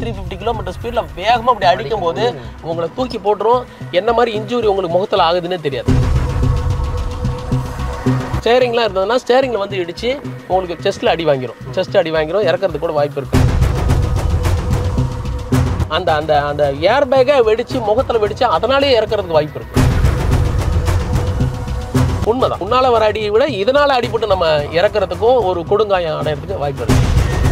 Three fifty kilometre ஸ்பீடில் வேகமாக அப்படி அடிக்கும் போது உங்களை தூக்கி போட்டுரும் என்ன மாதிரி இன்ஜூரி உங்களுக்கு முகத்தில் ஆகுதுன்னே தெரியாது ஸ்டேரிங்லாம் இருந்ததுன்னா ஸ்டேரிங்கில் வந்து இடிச்சு உங்களுக்கு செஸ்ட்டில் அடி வாங்கிரும் செஸ்ட் அடி வாங்கிரும் இறக்கறதுக்கு கூட வாய்ப்பு இருக்கு அந்த அந்த அந்த ஏர் பேக்கை வெடிச்சு முகத்தில் வெடிச்சு அதனாலேயே இறக்கறதுக்கு வாய்ப்பு இருக்கு உண்மைதான் முன்னால வர அடியை விட இதனால அடிபட்டு நம்ம இறக்கறதுக்கும் ஒரு கொடுங்காயம் அடையிறதுக்கு வாய்ப்பு இருக்கு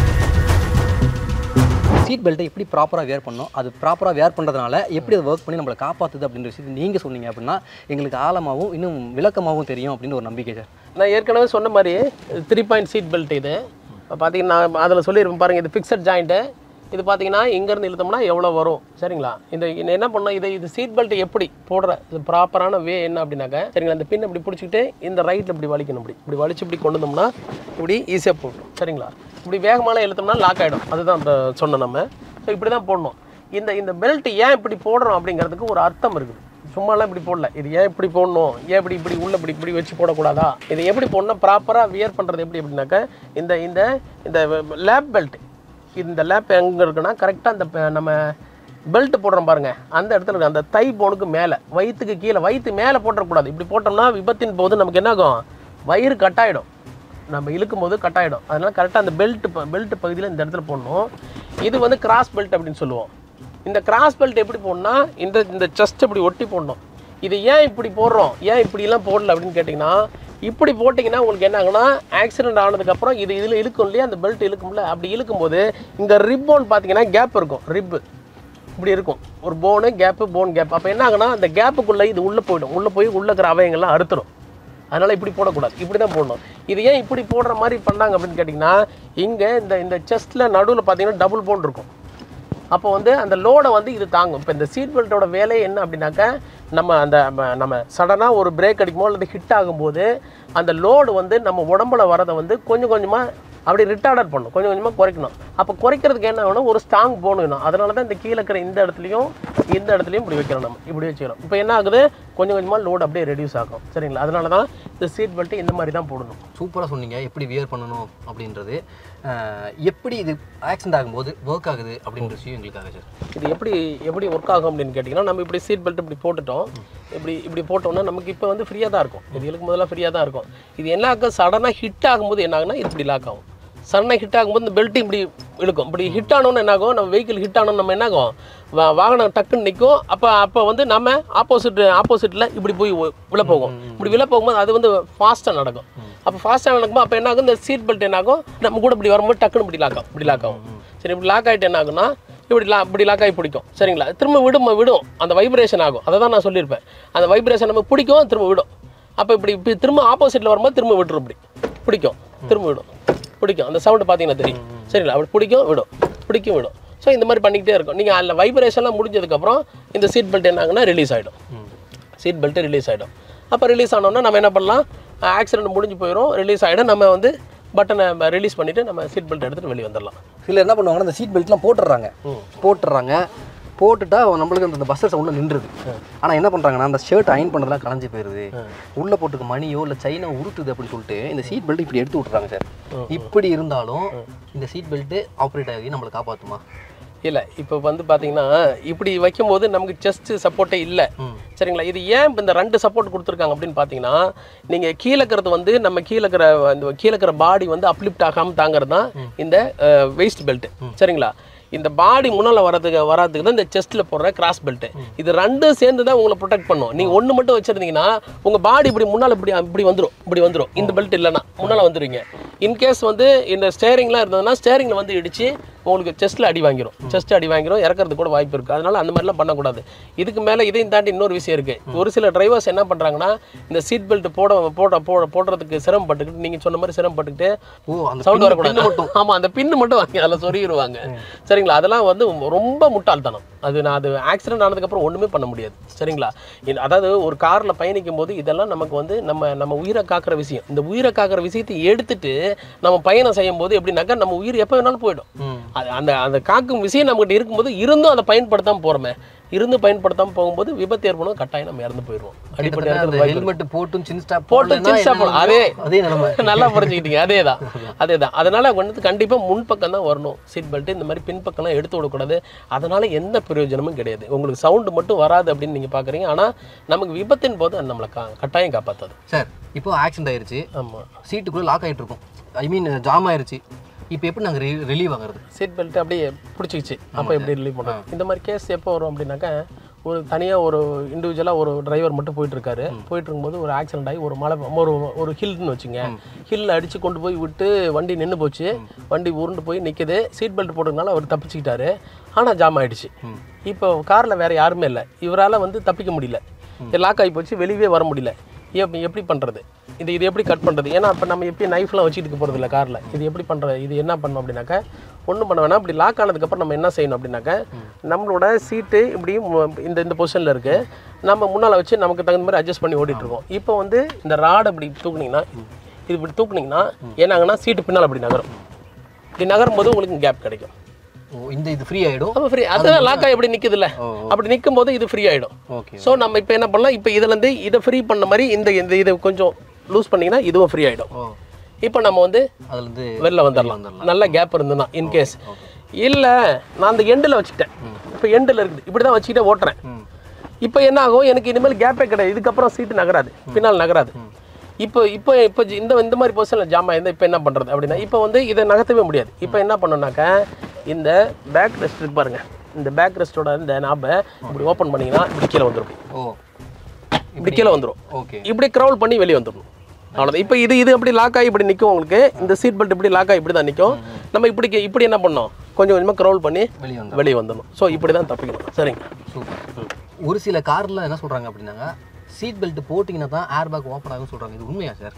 சீட் பெல்ட்டை எப்படி ப்ராப்பராக வேர் பண்ணணும் அது ப்ராப்பராக வேர் பண்ணுறதுனால எப்படி அது ஒர்க் பண்ணி நம்மளை காப்பாற்றுது அப்படின்ற விஷயத்தை நீங்கள் சொன்னீங்க அப்படின்னா எங்களுக்கு ஆழமாகவும் இன்னும் விளக்கமாகவும் தெரியும் அப்படின்னு ஒரு நம்பிக்கை சார் நான் ஏற்கனவே சொன்ன மாதிரி த்ரீ பாயிண்ட் சீட் பெல்ட் இது இப்போ பார்த்தீங்கன்னா அதில் சொல்லியிருப்பேன் பாருங்கள் இது ஃபிக்ஸட் ஜாயிண்ட்டு இது பார்த்தீங்கன்னா இங்கேருந்து இழுத்தோம்னா எவ்வளோ வரும் சரிங்களா இந்த இந்த என்ன பண்ணோம் இது இது சீட் பெல்ட் எப்படி போடுற இது ப்ராப்பரான வே என்ன அப்படின்னாக்க சரிங்களா இந்த பின் இப்படி பிடிச்சிக்கிட்டு இந்த ரைட்டில் இப்படி வலிக்கணும் இப்படி இப்படி வலிச்சு இப்படி கொண்டு வந்தோம்னா இப்படி ஈஸியாக போட்டோம் சரிங்களா இப்படி வேகமான இழுத்தோம்னா லாக் ஆகிடும் அதுதான் அந்த சொன்னோம் நம்ம ஸோ இப்படி தான் போடணும் இந்த இந்த பெல்ட் ஏன் இப்படி போடுறோம் அப்படிங்கிறதுக்கு ஒரு அர்த்தம் இருக்குது சும்மாலாம் இப்படி போடல இது ஏன் இப்படி போடணும் ஏன் இப்படி இப்படி உள்ள இப்படி இப்படி வச்சு போடக்கூடாதா இது எப்படி போடணும் ப்ராப்பராக வியர் பண்ணுறது எப்படி அப்படின்னாக்க இந்த இந்த இந்த லேப் பெல்ட் இந்த லேப் எங்கே இருக்குன்னா கரெக்டாக அந்த ப- நம்ம பெல்ட் போடுறோம் பாருங்க அந்த இடத்துல இருக்கு அந்த தை போனுக்கு மேலே வயிற்றுக்கு கீழே வயிற்று மேலே போட்டுறக்கூடாது இப்படி போட்டோம்னா விபத்தின் போது நமக்கு என்ன ஆகும் வயிறு கட்டாயிடும் நம்ம இழுக்கும் போது கட்டாயிடும் அதனால கரெக்டாக அந்த பெல்ட் பெல்ட் பகுதியில் இந்த இடத்துல போடணும் இது வந்து கிராஸ் பெல்ட் அப்படின்னு சொல்லுவோம் இந்த கிராஸ் பெல்ட் எப்படி போடணும்னா இந்த இந்த செஸ்ட் இப்படி ஒட்டி போடணும் இது ஏன் இப்படி போடுறோம் ஏன் இப்படிலாம் போடல அப்படின்னு கேட்டிங்கன்னா இப்படி போட்டிங்கன்னா உங்களுக்கு என்ன ஆகுனா ஆக்சிடென்ட் ஆனதுக்கப்புறம் இது இதில் இழுக்கும் இல்லையா அந்த பெல்ட் இழுக்கும்ல அப்படி இழுக்கும்போது இங்கே ரிப்போன் பார்த்தீங்கன்னா கேப் இருக்கும் ரிப்பு இப்படி இருக்கும் ஒரு போனு கேப்பு போன் கேப் அப்போ என்ன ஆகுனா அந்த கேப்புக்குள்ளே இது உள்ளே போயிடும் உள்ளே போய் உள்ளே இருக்கிற அவயங்கள்லாம் அறுத்துடும் அதனால் இப்படி போடக்கூடாது இப்படி தான் போடணும் இது ஏன் இப்படி போடுற மாதிரி பண்ணாங்க அப்படின்னு கேட்டிங்கன்னா இங்கே இந்த இந்த செஸ்ட்டில் நடுவில் பார்த்தீங்கன்னா டபுள் போன் இருக்கும் அப்போ வந்து அந்த லோடை வந்து இது தாங்கும் இப்போ இந்த சீட் பெல்ட்டோட வேலை என்ன அப்படின்னாக்கா நம்ம அந்த ம- நம்ம சடனாக ஒரு பிரேக் அடிக்குமோ அல்லது ஹிட் ஆகும்போது அந்த லோடு வந்து நம்ம உடம்புல வரதை வந்து கொஞ்சம் கொஞ்சமாக அப்படி ரிட்டார்டர் பண்ணும் கொஞ்சம் கொஞ்சமாக குறைக்கணும் அப்போ குறைக்கிறதுக்கு என்ன வேணும் ஒரு ஸ்ட்ராங் போன் வேணும் அதனால தான் இந்த கீழே இருக்கிற இந்த இடத்துலையும் இந்த இடத்துலையும் இப்படி வைக்கிறோம் நம்ம இப்படி வச்சுக்கிறோம் இப்போ என்ன ஆகுது கொஞ்சம் கொஞ்சமாக லோடு அப்படியே ரெடியூஸ் ஆகும் சரிங்களா அதனால தான் இந்த சீட் பெல்ட் இந்த மாதிரி தான் போடணும் சூப்பராக சொன்னீங்க எப்படி வியர் பண்ணணும் அப்படின்றது அஹ், எப்படி இது ஆக்சிடென்ட் ஆகும்போது ஒர்க் ஆகுது அப்படின்ற விஷயம் எங்களுக்காக சார் இது எப்படி எப்படி ஒர்க் ஆகும் அப்படின்னு கேட்டிங்கன்னா நம்ம இப்படி சீட் பெல்ட் இப்படி போட்டுட்டோம் இப்படி இப்படி போட்டோம்னா நமக்கு இப்போ வந்து ஃப்ரீயாக தான் இருக்கும் இது இழுக்கும் போதெல்லாம் ஃப்ரீயாக தான் இருக்கும் இது என்ன ஆகும் சடனாக ஹிட் ஆகும்போது என்ன ஆகுனா இது இப்படி லாக் ஆகும் சடனாக ஹிட் ஆகும்போது இந்த பெல்ட் இப்படி இழுக்கும் இப்படி ஹிட் ஆனோன்னு என்ன ஆகும் நம்ம வெஹிக்கிள் ஹிட் ஆனோன்னு நம்ம என்ன ஆகும் வா- வாகனம் டக்குன்னு நிற்கும் அப்போ அப்போ வந்து நம்ம ஆப்போசிட் ஆப்போசிட்டில் இப்படி போய் உ- விழ போகும் இப்படி விழ போகும்போது அது வந்து ஃபாஸ்ட்டாக நடக்கும் அப்போ ஃபாஸ்ட்டாக நடக்கும்போது அப்போ என்ன ஆகும் இந்த சீட் பெல்ட் என்ன ஆகும் நம்ம கூட இப்படி வரும்போது டக்குன்னு இப்படி லாக் ஆகும் இப்படி லாக் ஆகும் சரி இப்படி லாக் ஆகிட்டு என்ன ஆகும்னா இப்படி லா இப்படி லாக் ஆகி பிடிக்கும் சரிங்களா திரும்ப விடும் விடும் அந்த வைப்ரேஷன் ஆகும் அதை தான் நான் சொல்லியிருப்பேன் அந்த வைப்ரேஷன் நம்ம பிடிக்கும் திரும்ப விடும் அப்போ இப்படி இப்படி திரும்ப ஆப்போசிட்டில் வரும்போது திரும்ப விட்டுரும் இப்படி பிடிக்கும் திரும்ப விடும் பிடிக்கும் அந்த சவுண்டு பார்த்தீங்கன்னா தெரியும் சரிங்களா அப்படி பிடிக்கும் விடும் பிடிக்கும் விடும் ஸோ இந்த மாதிரி பண்ணிக்கிட்டே இருக்கும் நீங்கள் அதில் வைப்ரேஷன்லாம் முடிஞ்சதுக்கப்புறம் இந்த சீட் பெல்ட் என்ன ஆகுனா ரிலீஸ் ஆகிடும் சீட் பெல்ட்டு ரிலீஸ் ஆகிடும் அப்போ ரிலீஸ் ஆனோன்னா நம்ம என்ன பண்ணலாம் ஆக்சிடென்ட் முடிஞ்சு போயிடும் ரிலீஸ் ஆகிடும் நம்ம வந்து பட்டனை ரிலீஸ் பண்ணிவிட்டு நம்ம சீட் பெல்ட் எடுத்துகிட்டு வெளியே வந்துடலாம் சிலர் என்ன பண்ணுவாங்கன்னா இந்த சீட் பெல்ட்லாம் போட்டுடுறாங்க போட்டுடுறாங்க போட்டுட்டா நம்மளுக்கு அந்த பஸ்ஸர் சவுண்டில் நின்றுது ஆனால் என்ன பண்ணுறாங்கன்னா அந்த ஷர்ட் அயன் பண்ணுறதுலாம் கலைஞ்சு போயிடுது உள்ளே போட்டுக்க மணியோ இல்லை சைனா உருட்டுது அப்படின்னு சொல்லிட்டு இந்த சீட் பெல்ட் இப்படி எடுத்து விட்றாங்க சார் இப்படி இருந்தாலும் இந்த சீட் பெல்ட்டு ஆப்ரேட் ஆகி நம்மளை காப்பாற்றுமா இல்லை இப்போ வந்து பார்த்தீங்கன்னா இப்படி வைக்கும்போது நமக்கு செஸ்ட் சப்போர்ட்டே இல்லை சரிங்களா இது ஏன் இப்போ இந்த ரெண்டு சப்போர்ட் கொடுத்துருக்காங்க அப்படின்னு பார்த்தீங்கன்னா நீங்கள் கீழே இருக்கிறது வந்து நம்ம கீழே இருக்கிற இந்த கீழே இருக்கிற பாடி வந்து அப்லிஃப்ட் ஆகாமல் தாங்கிறது தான் இந்த வெயிஸ்ட் பெல்ட் சரிங்களா இந்த பாடி முன்னால் வரதுக்கு வராதுக்கு தான் இந்த செஸ்ட்டில் போடுற கிராஸ் பெல்ட் இது ரெண்டும் சேர்ந்து தான் உங்களை ப்ரொடெக்ட் பண்ணும் நீங்கள் ஒன்று மட்டும் வச்சிருந்தீங்கன்னா உங்கள் பாடி இப்படி முன்னால் இப்படி இப்படி வந்துடும் இப்படி வந்துடும் இந்த பெல்ட் இல்லைன்னா முன்னால் வந்துடுவீங்க இன்கேஸ் வந்து இந்த ஸ்டேரிங்லாம் இருந்ததுன்னா ஸ்டேரிங்கில் வந்து இடிச்சு உங்களுக்கு செஸ்ட்டில் அடி வாங்கிரும் செஸ்ட் அடி வாங்கிரும் இறக்கறதுக்கு கூட வாய்ப்பு இருக்குது அதனால அந்த மாதிரிலாம் பண்ணக்கூடாது இதுக்கு மேலே இதையும் தாண்டி இன்னொரு விஷயம் இருக்குது ஒரு சில டிரைவர்ஸ் என்ன பண்ணுறாங்கன்னா இந்த சீட் பெல்ட் போட போட போட போடுறதுக்கு சிரமப்பட்டுக்கிட்டு நீங்கள் சொன்ன மாதிரி சிரமப்பட்டுக்கிட்டு ஓ அந்த சவுண்ட் pin வரக்கூடாது மட்டும் ஆமாம் அந்த பின்னு மட்டும் வாங்கி அதில் சொருகிடுவாங்க சரிங்களா அதெல்லாம் வந்து ரொம்ப முட்டாள்தனம் அது நான் அது ஆக்சிடென்ட் ஆனதுக்கப்புறம் ஒன்றுமே பண்ண முடியாது சரிங்களா இது- அதாவது ஒரு காரில் பயணிக்கும் போது இதெல்லாம் நமக்கு வந்து நம்ம நம்ம உயிரை காக்கிற விஷயம் இந்த உயிரை காக்கிற விஷயத்தை எடுத்துட்டு நம்ம பயணம் செய்யும் போது எப்படின்னாக்கா நம்ம உயிர் எப்போ வேணாலும் போயிடும் ம். அது அந்த அந்த காக்கும் விஷயம் நம்மகிட்ட இருக்கும்போது இருந்தும் அதை பயன்படுத்தாமல் போகிறோமே இருந்து பயன்படுத்தாமல் போகும்போது விபத்து ஏற்படும் கட்டாயம் நம்ம இறந்து போயிடுவோம் அடிப்படை இறக்கிறது வாய்ப்பு இருக்கு. ஹெல்மெட் போட்டும் சின்ன ஸ்டாப் போட்டு சின்ன stop போடணும். அதே. அதே நிலைமை நல்லா புரிஞ்சுக்கிட்டீங்க அதே தான் அதே தான் அதனால வந்து கண்டிப்பாக முன்பக்கம் தான் வரணும் சீட் பெல்ட் இந்த மாதிரி பின்பக்கம்லாம் எடுத்து விடக்கூடாது அதனால எந்த பிரயோஜனமும் கிடையாது உங்களுக்கு சவுண்டு மட்டும் வராது அப்படின்னு நீங்கள் பார்க்குறீங்க ஆனால் நமக்கு விபத்தின் போது அது நம்மளை கா கட்டாயம் காப்பாற்றாது சார் இப்போ ஆக்சிடென்ட் ஆயிருச்சு ஆமாம் சீட்டுக்குள்ள லாக் ஆயிட்டு இருக்கும் ஐ மீன் ஜாம் ஆயிருச்சு இப்போ எப்படி நாங்க ரிலீவ் ஆகுறது சீட் பெல்ட் அப்படியே பிடிச்சிக்கிச்சு அப்போ எப்படி ரிலீவ் பண்ணுறோம் இந்த மாதிரி கேஸ் எப்போ வரும் அப்படின்னாக்கா ஒரு தனியாக ஒரு இண்டிவிஜுவலாக ஒரு டிரைவர் மட்டும் போயிட்டு இருக்காரு போயிட்டு இருக்கும்போது ஒரு ஆக்சிடென்ட் ஆகி ஒரு மலை ஒரு ஒரு ஹில்னு வச்சுங்க ஹில்ல அடிச்சு கொண்டு போய் விட்டு வண்டி நின்று போச்சு வண்டி உருண்டு போய் நிற்குது சீட் பெல்ட் போட்டதுனால அவர் தப்பிச்சுக்கிட்டாரு ஆனால் ஜாம் ஆயிடுச்சு இப்போ காரில் வேற யாருமே இல்லை இவரால் வந்து தப்பிக்க முடியல லாக் ஆகி போச்சு வெளியவே வர முடியல எப்படி எப்படி பண்ணுறது இது இது எப்படி கட் பண்ணுறது ஏன்னா இப்போ நம்ம எப்படி நைஃப்லாம் வச்சுட்டு போகிறது இல்லை காரில் இது எப்படி பண்ணுறது இது என்ன பண்ணணும் அப்படின்னாக்கா ஒன்றும் பண்ண வேணாம் இப்படி லாக் ஆனதுக்கப்புறம் நம்ம என்ன செய்யணும் அப்படின்னாக்கா நம்மளோட சீட்டு இப்படி மு- இந்த இந்த பொசிஷனில் இருக்குது நம்ம முன்னால் வச்சு நமக்கு தகுந்த மாதிரி அட்ஜஸ்ட் பண்ணி ஓடிட்டு இருக்கோம் இப்போ வந்து இந்த ராடு இப்படி தூக்குனீங்கன்னா இது இப்படி தூக்குனீங்கன்னா என்னாங்கன்னா சீட்டு பின்னால் அப்படி நகரும் இப்படி நகரும் போது உங்களுக்கு கேப் கிடைக்கும் ஓ இந்த இது ஃப்ரீ ஆயிடும் அப்போ ஃப்ரீ அதான் லாக் ஆகி இப்படி நிற்குதுல்ல ஓ அப்படி நிற்கும் போது இது ஃப்ரீ ஆகிடும் ஓகே ஸோ நம்ம இப்போ என்ன பண்ணலாம் இப்போ இதுலேருந்து இதை ஃப்ரீ பண்ண மாதிரி இந்த இந்த இதை கொஞ்சம் லூஸ் பண்ணிங்கன்னா இதுவும் ஃப்ரீ ஆகிடும் ஓ இப்போ நம்ம வந்து அதுல இருந்து வெளில வந்துடலாம் வந்துடலாம். நல்ல கேப் இருந்ததுன்னா இன்கேஸ் இல்லை நான் அந்த எண்டில் வச்சுட்டேன் இப்போ எண்டில் இருக்குது இப்படி தான் வச்சுக்கிட்டே ஓட்டுறேன் ம் இப்போ என்ன ஆகும் எனக்கு இனிமேல் கேப்பே கிடையாது இதுக்கப்புறம் சீட்டு நகராது பின்னால் நகராது இப்போ இப்போ இப்போ இந்த இந்த மாதிரி பொசிஷனில் ஜாம் ஆயிருந்தா இப்போ என்ன பண்ணுறது அப்படின்னா இப்போ வந்து இதை நகர்த்தவே முடியாது இப்போ என்ன பண்ணணும்னாக்கா இந்த பேக் ரெஸ்ட் இருக்கு பாருங்க இந்த பேக் ரெஸ்ட்டோட இந்த நாபை இப்படி ஓப்பன் பண்ணிங்கன்னா இப்படி கீழே வந்துடும் ஓ இப்படி கீழே வந்துடும் ஓகே இப்படி க்ரௌல் பண்ணி வெளியே வந்துடணும் அவ்வளோதான் இப்போ இது இது அப்படி லாக் ஆகி இப்படி நிற்கும் உங்களுக்கு இந்த சீட் பெல்ட் இப்படி லாக் ஆகி இப்படி தான் நிற்கும் நம்ம இப்படி இப்படி என்ன பண்ணோம் கொஞ்சம் கொஞ்சமாக க்ரௌல் பண்ணி வெளியே வந்து வெளியே வந்துடணும் ஸோ இப்படி தான் தப்பிக்கணும் சரிங்க சூப்பர் ஒரு சில கார்ல என்ன சொல்றாங்க அப்படின்னாங்க சீட் பெல்ட் போட்டிங்கன்னா தான் ஏர் பேக் ஓப்பன் ஆகும்னு சொல்றாங்க இது உண்மையா சார்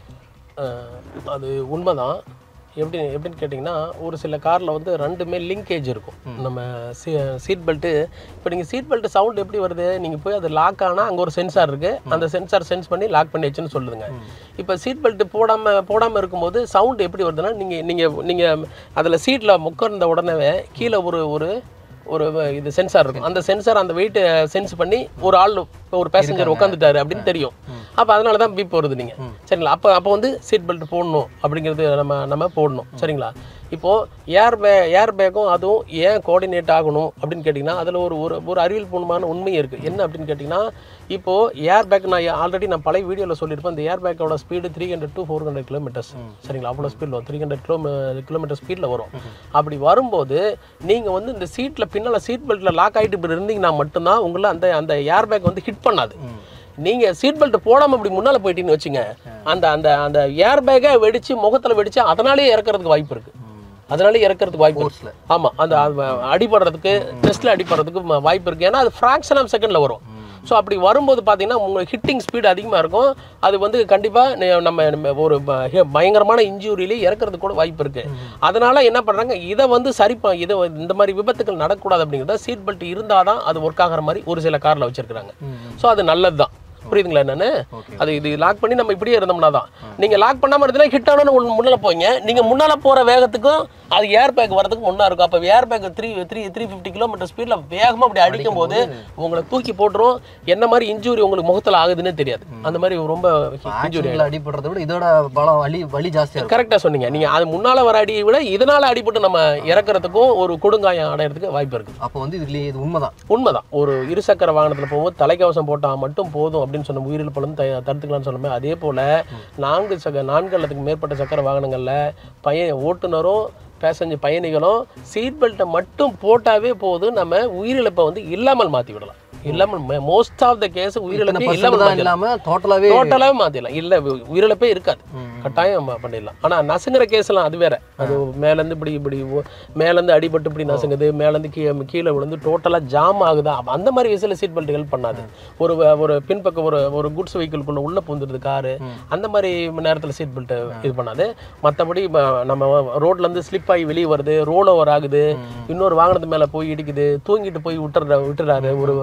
அஹ், அது உண்மைதான் எப்படி எப்படின்னு கேட்டிங்கன்னா ஒரு சில காரில் வந்து ரெண்டுமே லிங்கேஜ் இருக்கும் நம்ம சீ சீட் பெல்ட்டு இப்போ நீங்கள் சீட் பெல்ட் சவுண்ட் எப்படி வருது நீங்கள் போய் அது லாக் ஆனால் அங்கே ஒரு சென்சார் இருக்குது அந்த சென்சார் சென்ஸ் பண்ணி லாக் பண்ணி வச்சுன்னு சொல்லுதுங்க இப்போ சீட் பெல்ட் போடாமல் போடாமல் இருக்கும்போது சவுண்ட் எப்படி வருதுன்னா நீங்கள் நீங்கள் நீங்கள் அதில் சீட்டில் முக்கர்ந்த உடனே கீழே ஒரு ஒரு ஒரு இது சென்சார் இருக்கும் அந்த சென்சார் அந்த வெயிட் சென்ஸ் பண்ணி ஒரு ஆள் இப்போ ஒரு பேசஞ்சர் உட்காந்துட்டாரு அப்படின்னு தெரியும் அப்போ அதனால தான் பீப் வருது நீங்கள் சரிங்களா அப்போ அப்போ வந்து சீட் பெல்ட் போடணும் அப்படிங்கிறது நம்ம நம்ம போடணும் சரிங்களா இப்போது ஏர் பே ஏர் பேக்கும் அதுவும் ஏன் கோஆர்டினேட் ஆகணும் அப்படின்னு கேட்டிங்கன்னா அதில் ஒரு ஒரு ஒரு அறிவியல் பூர்வமான உண்மையும் இருக்குது என்ன அப்படின்னு கேட்டிங்கன்னா இப்போது ஏர் பேக் நான் ஆல்ரெடி நான் பழைய வீடியோவில் சொல்லியிருப்பேன் இந்த ஏர் பேக்கோட speed three hundred to four hundred kilometres சரிங்களா அவ்வளோ ஸ்பீடில் வரும் த்ரீ ஹண்ட்ரட் கிலோ கிலோமீட்டர் ஸ்பீடில் வரும் அப்படி வரும்போது நீங்கள் வந்து இந்த சீட்டில் பின்னால் சீட் பெல்ட்டில் லாக் ஆகிட்டு இப்படி இருந்தீங்கன்னா மட்டும்தான் உங்களை அந்த அந்த ஏர் பேக் வந்து ஹிட் பண்ணாது நீங்கள் சீட் பெல்ட் போடாமல் இப்படி முன்னால் போயிட்டீங்கன்னு வச்சுங்க அந்த அந்த அந்த ஏர் பேக்கை வெடிச்சு முகத்தில் வெடிச்சு அதனாலே இறக்கறதுக்கு வாய்ப்பு இருக்குது அதனாலே இறக்கறதுக்கு வாய்ப்பு இருக்கு ஃபோர்ஸில் ஆமாம் அந்த அது அடிபடுறதுக்கு டெஸ்ட்டில் அடிபடுறதுக்கு ம- வாய்ப்பு இருக்குது ஏன்னா அது ஃப்ராக்ஷன் ஆஃப் செகண்டில் வரும் ஸோ அப்படி வரும்போது பார்த்தீங்கன்னா உங்களுக்கு ஹிட்டிங் ஸ்பீடு அதிகமாக இருக்கும் அது வந்து கண்டிப்பாக நம்ம நம்ம ஒரு ப- ஹே- பயங்கரமான இன்ஜூரியிலே இறக்கிறதுக்கு கூட வாய்ப்பு இருக்குது அதனால என்ன பண்ணுறாங்க இதை வந்து சரி ப- இதை வந்து- இந்த மாதிரி விபத்துக்கள் நடக்கக்கூடாது அப்படிங்கிறத சீட் பெல்ட் இருந்தால் தான் அது ஒர்க் ஆகிற மாதிரி ஒரு சில காரில் வச்சிருக்கிறாங்க ஸோ அது நல்லது தான் புரியுதுங்களா என்னன்னு ஓகே அது இது லாக் பண்ணி நம்ம இப்படியே இருந்தோம்னா தான் நீங்க லாக் பண்ணாம இருந்தா ஹிட் ஆனோன்னு முன்னால போய்ங்க நீங்க முன்னால போற வேகத்துக்கும் அது ஏர் பேக் வரதுக்கு முன்னா இருக்கும் அப்ப airbag three three three fifty kilometre ஸ்பீட்ல வேகமா அப்படி அடிக்கும் போது உங்களை தூக்கி போட்டுரும் என்ன மாதிரி இன்ஜூரி உங்களுக்கு முகத்துல ஆகுதுன்னே தெரியாது அந்த மாதிரி ரொம்ப இன்ஜூரி ஆக்சிடென்ட்ல அடிபடுறதை விட இதோட பலம் வலி வலி ஜாஸ்தியா இருக்கும் கரெக்டா சொன்னீங்க நீங்க அது முன்னால வர அடியை விட இதனால அடிபட்டு நம்ம இறக்குறதுக்கும் ஒரு கொடுங்காயம் அடையிறதுக்கு வாய்ப்பு இருக்கு அப்போ வந்து இதுல இது உண்மைதான் உண்மைதான் ஒரு இருசக்கர வாகனத்தில் போகும்போது தலைக்கவசம் போட்டால் மட்டும் போதும் அப்படின்னு சொன்ன உயிரிழப்புலேருந்து த தடுத்துக்கலாம்னு சொன்னோமே அதே போல் நான்கு சக்க நான்கு அல்லதுக்கு மேற்பட்ட சக்கர வாகனங்களில் பையன் ஓட்டுநரும் பேசஞ்சர் பயணிகளும் சீட் பெல்ட்டை மட்டும் போட்டாவே போதும் நம்ம உயிரிழப்பை வந்து இல்லாமல் மாற்றி விடலாம் இல்லாமல் மோஸ்ட் ஆஃப் த கேஸ் உயிரிழப்பே percent இல்லாமல் தான் மாத்திடலாம். இல்லாம டோட்டலாவே டோட்டலாகவே மாற்றிடலாம் இல்லை உயிரிழப்பே இருக்காது கட்டாயம் ம- பண்ணிடலாம் ஆனால் நசுங்கிற கேஸ்லாம் அது வேற அது மேலேருந்து இப்படி இப்படி ஓ- மேலேருந்து அடிபட்டு இப்படி நசுங்குது மேலேருந்து கீழே கீழே விழுந்து டோட்டலாக ஜாம் ஆகுதா அப்ப அந்த மாதிரி விஷயத்தில் சீட் பெல்ட் ஹெல்ப் பண்ணாது ஒரு வ- ஒரு பின்பக்கம் ஒரு ஒரு குட்ஸ் வெஹிக்கிள்குள்ளே உள்ளே பூந்துருது காரு அந்த மாதிரி நேரத்தில் சீட் பெல்ட் இது பண்ணாது மற்றபடி நம்ம ரோட்லேருந்து ஸ்லிப் ஆகி வெளியே வருது ரோல் ஓவர் ஆகுது இன்னொரு வாகனத்து மேலே போய் இடிக்குது தூங்கிட்டு போய் விட்டுற விட்டுறாரு ஒரு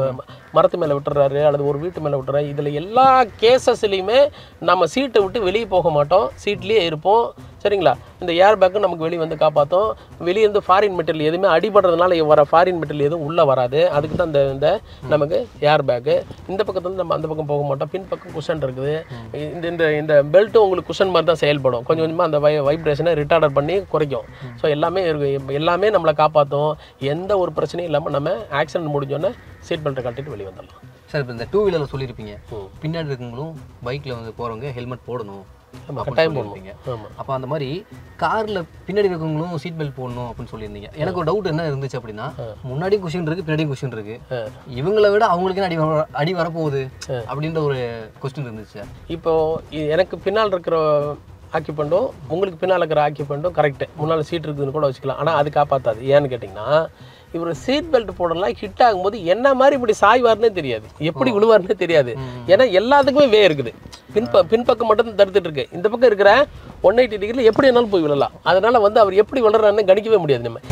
மரத்து மேலே விட்டுறாரு அல்லது ஒரு வீட்டு மேலே விட்டுறாரு இதில் எல்லா கேசஸ்லையுமே நம்ம சீட்டை விட்டு வெளியே போக மாட்டோம் சீட்லேயே இருப்போம் சரிங்களா இந்த ஏர் பேக்கும் நமக்கு வெளியே வந்து காப்பாற்றும் வெளியே இருந்து ஃபாரின் மெட்டீரியல் எதுவுமே அடிபடுறதுனால வர ஃபாரின் மெட்டீரியல் எதுவும் உள்ளே வராது அதுக்கு தான் இந்த இந்த நமக்கு ஏர் பேக்கு இந்த பக்கத்துல நம்ம அந்த பக்கம் போக மாட்டோம் பின் பக்கம் குஷன் இருக்குது இந்த இந்த இந்த பெல்ட்டும் உங்களுக்கு குஷன் மாதிரி தான் செயல்படும் கொஞ்சம் கொஞ்சமாக அந்த வை வைப்ரேஷனை ரிட்டார்டர் பண்ணி குறைக்கும் ஸோ எல்லாமே இருக்கு எல்லாமே நம்மளை காப்பாற்றும் எந்த ஒரு பிரச்சனையும் இல்லாமல் நம்ம ஆக்சிடென்ட் முடிஞ்சோன்னே சீட் பெல்ட்டை கட்டிட்டு வெளியே வந்துடலாம் சார் இப்போ இந்த டூ வீலரில் சொல்லியிருப்பீங்க பின்னாடி இருக்கவங்களும் பைக்கில் வந்து போகிறவங்க ஹெல்மெட் போடணும் அப்படின்னு கட்டாயம் சொல்லியிருப்பீங்க ஆமாம் அப்போ அந்த மாதிரி காரில் பின்னாடி இருக்கவங்களும் சீட் பெல்ட் போடணும் அப்படின்னு சொல்லியிருந்தீங்க எனக்கு ஒரு டவுட் என்ன இருந்துச்சு அப்படின்னா முன்னாடியும் கொஷின் இருக்கு பின்னாடியும் கொஷின் இருக்கு இவங்களை விட அவங்களுக்கு என்ன அடி வர- அடி வரப்போகுது அப்படின்ற ஒரு கொஸ்டின் இருந்துச்சு சார் இப்போ இ- எனக்கு பின்னால் இருக்கிற ஆக்கியபண்டும் உங்களுக்கு பின்னால் இருக்கிற ஆக்கியபண்டும் கரெக்டு முன்னால் சீட் இருக்குதுன்னு கூட வச்சுக்கலாம் ஆனால் அது காப்பாற்றாது ஏன்னு கேட்டிங்கன்னா இவர் சீட் பெல்ட் போடலாம் ஹிட் ஆகும்போது என்ன மாதிரி இப்படி சாய்வார்னே தெரியாது எப்படி விழுவார்னே தெரியாது ஏன்னா எல்லாத்துக்குமே வே இருக்குது பின்ப பின்பக்கம் மட்டும் தான் தடுத்துட்டு இருக்கு இந்த பக்கம் இருக்கிற ஒன் எயிட்டி டிகிரியில் எப்படி வேணாலும் போய் விழலாம் அதனால வந்து அவர் எப்படி விழுறாருன்னு கணிக்கவே முடியாது நம்ம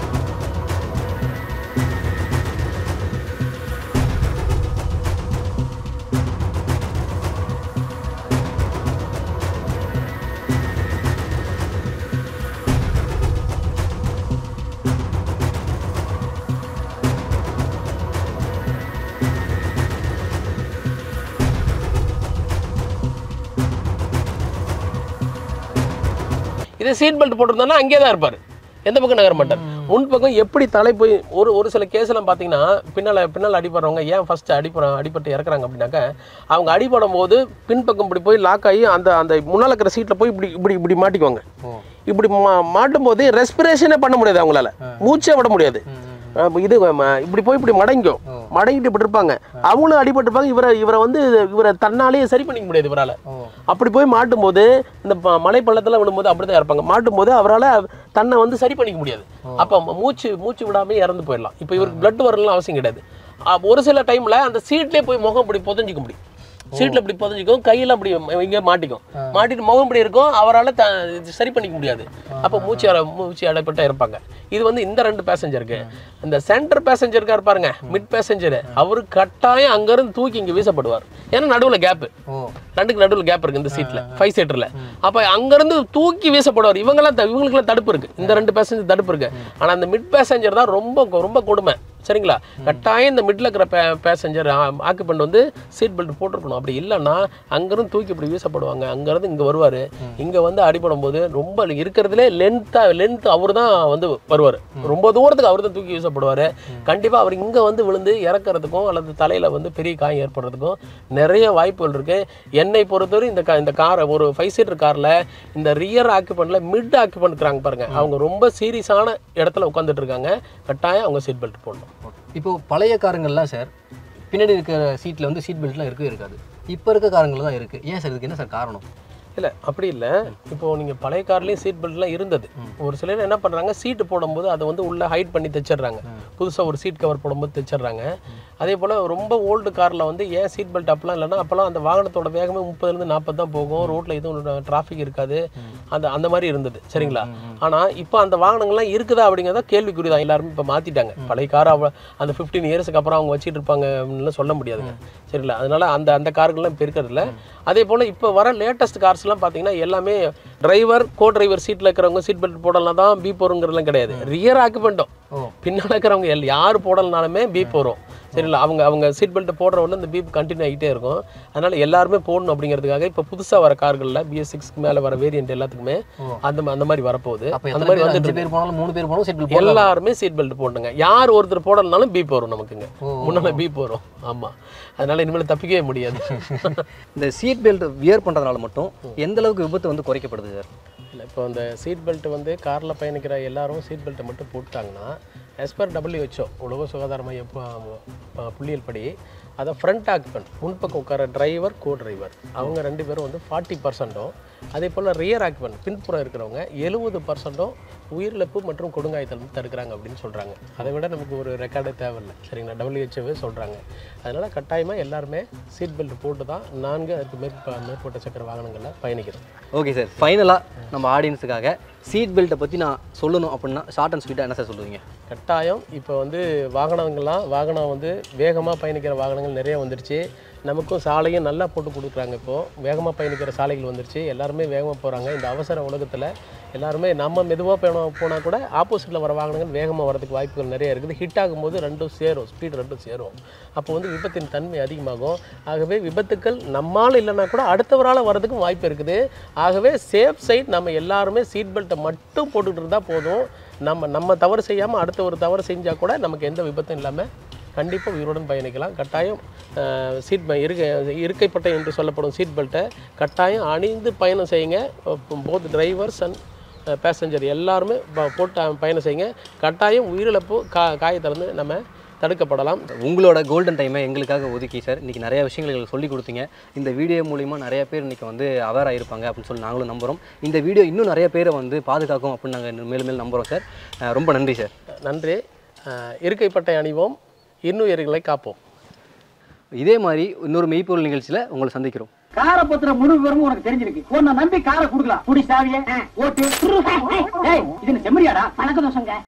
இதே சீட் பெல்ட் போட்டிருந்தானா அங்கே தான் இருப்பார் எந்த பக்கம் நகர மாட்டார் முன் பக்கம் எப்படி தலை போய் ஒரு ஒரு சில கேஸ்லாம் பார்த்தீங்கன்னா பின்னால் பின்னால் அடிபடுறவங்க ஏன் ஃபர்ஸ்ட் அடிப்பட அடிபட்டு இறக்குறாங்க அப்படின்னாக்க அவங்க அடிபடும் போது பின்பக்கம் இப்படி போய் லாக் ஆகி அந்த அந்த முன்னால் இருக்கிற சீட்டில் போய் இப்படி இப்படி இப்படி மாட்டிக்குவாங்க ஓ இப்படி மா மாட்டும் போது ரெஸ்பிரேஷனே பண்ண முடியாது அவங்களால மூச்சே விட முடியாது அஹ் இது ம, இப்படி போய் இப்படி மடங்கும் மடங்கிட்டு இப்படி இருப்பாங்க அவங்களும் அடிபட்டிருப்பாங்க இவரை இவரை வந்து இவரை தன்னாலேயே சரி பண்ணிக்க முடியாது இவரால் ஓ அப்படி போய் மாட்டும் போது இந்த ப- மலை பள்ளத்தில் விழும்போது அப்படி தான் இருப்பாங்க மாட்டும் போது அவரால் தன்னை வந்து சரி பண்ணிக்க முடியாது அப்போ மூச்சு மூச்சு விடாம இறந்து போயிடலாம் இப்போ இவருக்கு blood வரலாம் அவசியம் கிடையாது அ, ஒரு சில டைமில் அந்த சீட்லேயே போய் முகம் இப்படி புதஞ்சிக்க முடியும் சீட்டில் இப்படி புதஞ்சிக்கும் கையில் அப்படி இங்கே மாட்டிக்கும் மாட்டிட்டு முகம் இப்படி இருக்கும் அவரால் த இது சரி பண்ணிக்க முடியாது அப்போ மூச்சு அட- மூச்சு அடைப்பட்டா இருப்பாங்க இது வந்து இந்த ரெண்டு பேசஞ்சருக்கு இந்த சென்டர் பேசஞ்சருக்கா இருப்பாருங்க மிட் பேசஞ்சர் அவரு கட்டாயம் அங்கேருந்து தூக்கி இங்கே வீசப்படுவார் ஏன்னா நடுவில் கேப்பு ஓ ரெண்டுக்கு நடுவில் கேப் இருக்கு இந்த சீட்ல ஃபைவ் சீட்டர்ல அப்ப அங்கிருந்து தூக்கி வீசப்படுவார் இவங்கெல்லாம் த- இவங்களுக்குலாம் தடுப்பு இருக்கு இந்த ரெண்டு பேசஞ்சர் தடுப்பு இருக்கு ஆனா அந்த மிட் பேசஞ்சர் தான் ரொம்ப ரொம்ப கொடுமை சரிங்களா கட்டாயம் இந்த மிட்ல இருக்கிற பே பேசஞ்சர் ஆக்குபெண்ட் வந்து சீட் பெல்ட் போட்டிருக்கணும் அப்படி இல்லைன்னா அங்கிருந்து தூக்கி இப்படி வீசப்படுவாங்க அங்கிருந்து இங்க வருவாரு இங்க வந்து அடிபடும் போது ரொம்ப இருக்கிறதுலே லென்த்தா லென்த் அவர் தான் வந்து வருவார் ரொம்ப தூரத்துக்கு அவர் தான் தூக்கி வீசப்படுவார் கண்டிப்பா அவர் இங்க வந்து விழுந்து இறக்கறதுக்கும் அல்லது தலையில வந்து பெரிய காயம் ஏற்படுறதுக்கும் நிறைய வாய்ப்புகள் இருக்கு என்னை பொறுத்தவரை இந்த கா இந்த காரை ஒரு ஃபைவ் சீட்டர் கார்ல இந்த ரியர் ஆக்குபெண்ட்ல மிட் ஆக்குபெண்ட் இருக்கிறாங்க பாருங்க அவங்க ரொம்ப சீரியஸான இடத்துல உட்காந்துட்டு இருக்காங்க கட்டாயம் அவங்க சீட் பெல்ட் போடணும் இப்போ பழைய காருங்கள்லாம் சார் பின்னாடி இருக்கிற சீட்டில் வந்து சீட் பெல்ட்லாம் இருக்கவே இருக்காது இப்போ இருக்க காருங்கள் தான் இருக்குது ஏன் சார் இதுக்கு என்ன சார் காரணம் இல்லை அப்படி இல்லை இப்போ நீங்கள் பழைய கார்லேயும் சீட் பெல்ட்லாம் இருந்தது ஒரு சிலர் என்ன பண்ணுறாங்க சீட்டு போடும்போது அதை வந்து உள்ளே ஹைட் பண்ணி தைச்சிடுறாங்க புதுசாக ஒரு சீட் கவர் போடும்போது தைச்சிடுறாங்க அதே போல் ரொம்ப ஓல்டு காரில் வந்து ஏன் சீட் பெல்ட் அப்பெல்லாம் இல்லைன்னா அப்போல்லாம் அந்த வாகனத்தோட வேகமே முப்பதுலேருந்து நாற்பது தான் போகும் ரோட்டில் எதுவும் டிராஃபிக் இருக்காது அந்த அந்த மாதிரி இருந்தது சரிங்களா ஆனால் இப்போ அந்த வாகனங்கள்லாம் இருக்குதா அப்படிங்கிறத கேள்விக்குறி தான் எல்லாருமே இப்போ மாற்றிட்டாங்க பழைய கார் அந்த ஃபிஃப்டீன் இயர்ஸ்க்கு அப்புறம் அவங்க வச்சிட்டு இருப்பாங்க அப்படின்னுலாம் சொல்ல முடியாதுங்க சரிங்களா அதனால அந்த அந்த கார்கள்லாம் இப்போ இருக்கிறதில்ல அதே போல் இப்போ வர லேட்டஸ்ட் கார்ஸ்லாம் பார்த்தீங்கன்னா எல்லாமே டிரைவர் கோ டிரைவர் சீட்டில் இருக்கிறவங்க சீட் பெல்ட் போடலாம் தான் பீப் வருங்கிறதுலாம் கிடையாது ரியர் ஆக்குபெண்ட்டும் ஓ பின்னால் இருக்கிறவங்க எல் யார் போடலனாலுமே பீப் வரும் சரிங்களா அவங்க அவங்க சீட் பெல்ட் போடுறவங்க இந்த பீப் கண்டினியூ ஆகிட்டே இருக்கும் அதனால எல்லாருமே போடணும் அப்படிங்கிறதுக்காக இப்போ புதுசாக வர கார்களில் பிஎஸ் சிக்ஸ்க்கு மேலே வர வேரியன்ட் எல்லாத்துக்குமே அந்த மா- அந்த மாதிரி வரப்போகுது அப்போ அந்த எத்தனை மாதிரி பேர் வந்துட்டு அஞ்சு பேர் போனாலும் மூணு பேர் போனாலும் சீட் பெல்ட் போடலாம் எல்லாருமே சீட் பெல்ட் போட்டுங்க யார் ஒருத்தர் போடலனாலும் பீப் வரும் நமக்குங்க ஓ. முன்னால பீப் வரும் ஆமா அதனால இனிமேல் தப்பிக்கவே முடியாது இந்த சீட் பெல்ட் வியர் பண்ணுறதுனால மட்டும் எந்த அளவுக்கு விபத்து வந்து குறைக்கப்படுது சார் இல்லை இப்போ அந்த சீட் பெல்ட் வந்து காரில் பயணிக்கிற எல்லாரும் சீட் பெல்ட்டை மட்டும் போட்டாங்கன்னா as per WHO உலக சுகாதார மையம் பு- ப- புள்ளியல் படி அதை ஃப்ரண்ட் ஆக்குபெண்ட் முன்பக்கம் உட்கார டிரைவர் கோ டிரைவர் அவங்க ரெண்டு பேரும் வந்து ஃபார்ட்டி பர்சன்ட்டும் அதே போல் ரியர் ஆக்மெண்ட் பின்புறம் இருக்கிறவங்க எழுபது பர்சன்ட்டும் உயிரிழப்பு மற்றும் கொடுங்காயத்தில் வந்து தடுக்கிறாங்க அப்படின்னு சொல்கிறாங்க அதை விட நமக்கு ஒரு ரெக்கார்டே தேவையில்லை சரிங்களா டபிள்யூஹெச்ஓவே சொல்கிறாங்க அதனால் கட்டாயமாக எல்லாருமே சீட் பெல்ட் போட்டு தான் நான்கு அதுக்கு மேற்ப மேற்பட்ட சக்கர வாகனங்களில் பயணிக்கிறோம் ஓகே சார் ஃபைனலாக நம்ம ஆடியன்ஸுக்காக சீட் பெல்ட்டை பற்றி நான் சொல்லணும் அப்படின்னா ஷார்ட் அண்ட் ஸ்வீட்டாக என்ன சார் சொல்லுவீங்க கட்டாயம் இப்போ வந்து வாகனங்கள்லாம் வாகனம் வந்து வேகமாக பயணிக்கிற வாகனங்கள் நிறைய வந்துருச்சு நமக்கும் சாலையும் நல்லா போட்டு கொடுக்குறாங்க இப்போது வேகமாக பயணிக்கிற சாலைகள் வந்துருச்சு எல்லாருமே வேகமாக போகிறாங்க இந்த அவசர உலகத்தில் எல்லாருமே நம்ம மெதுவாக போனோம் போனால் கூட ஆப்போசிட்டில் வர வாகனங்கள் வேகமாக வரதுக்கு வாய்ப்புகள் நிறைய இருக்குது ஹிட் ஆகும்போது ரெண்டும் சேரும் ஸ்பீடு ரெண்டும் சேரும் அப்போ வந்து விபத்தின் தன்மை அதிகமாகும் ஆகவே விபத்துக்கள் நம்மால் இல்லைன்னா கூட அடுத்தவரால் வரதுக்கும் வாய்ப்பு இருக்குது ஆகவே சேஃப் சைட் நம்ம எல்லாருமே சீட் பெல்ட்டை மட்டும் போட்டுக்கிட்டு இருந்தால் போதும் நம்ம நம்ம தவறு செய்யாமல் அடுத்த ஒரு தவறு செஞ்சால் கூட நமக்கு எந்த விபத்தும் இல்லாமல் கண்டிப்பாக உயிருடன் பயணிக்கலாம் கட்டாயம் சீட் இருக்கை இருக்கைப்பட்டை என்று சொல்லப்படும் சீட் பெல்ட்டை கட்டாயம் அணிந்து பயணம் செய்யுங்க போத் டிரைவர்ஸ் அண்ட் பேசஞ்சர் எல்லாருமே ப- போட்டு பயணம் செய்யுங்க கட்டாயம் உயிரிழப்பு கா காயத்திலிருந்து நம்ம தடுக்கப்படலாம் உங்களோட கோல்டன் டைமை எங்களுக்காக ஒதுக்கி சார் இன்றைக்கி நிறைய விஷயங்கள் எங்களுக்கு சொல்லி கொடுத்தீங்க இந்த வீடியோ மூலிமா நிறைய பேர் இன்றைக்கி வந்து அவேர் ஆகிருப்பாங்க அப்படின்னு சொல்லி நாங்களும் நம்புகிறோம் இந்த வீடியோ இன்னும் நிறைய பேரை வந்து பாதுகாக்கும் அப்படின்னு நாங்கள் மேலும் மேலும் நம்புகிறோம் சார் அஹ் ரொம்ப நன்றி சார் நன்றி அஹ், இருக்கைப்பட்டை அணிவோம் இன்னுயிர்களை காப்போம் இதே மாதிரி இன்னொரு மெய்ப்பொருள் நிகழ்ச்சியில் உங்களை சந்திக்கிறோம் காரை பத்திர முழு விவரமும் உனக்கு தெரிஞ்சிருக்கு உன்னை நம்பி காரை குடுக்கலாம் குடி சாவிய ஓட்டு ஏய், இது என்ன செம்மறியாடா பழக்க தோசங்க